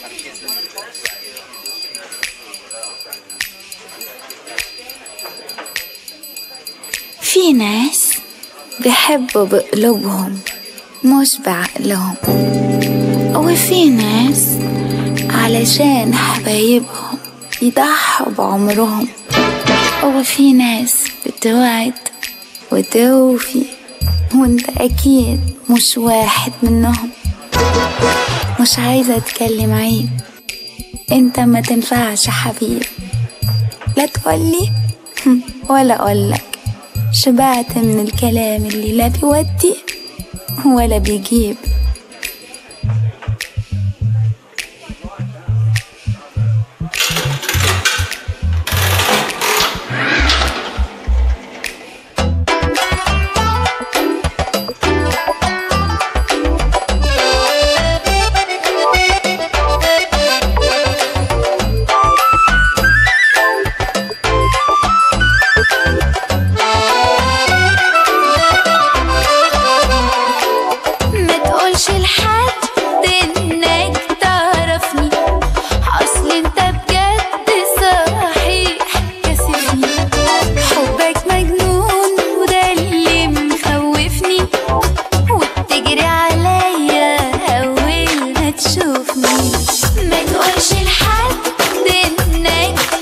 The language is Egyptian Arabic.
في ناس بيحبوا بقلوبهم مش بعقلهم وفي ناس علشان حبايبهم يضحوا بعمرهم وفي ناس بتوعد وتوفي وانت اكيد مش واحد منهم مش عايزة اتكلم عيب انت ما تنفعش حبيب لا تقولي ولا اقولك شبعت من الكلام اللي لا بيودي ولا بيجيب ما تقولش لحد انك تعرفني اصل انت بجد صحيح كسفني حبك مجنون وده اللي مخوفني وبتجري عليا اول ما تشوفني ما تقولش لحد انك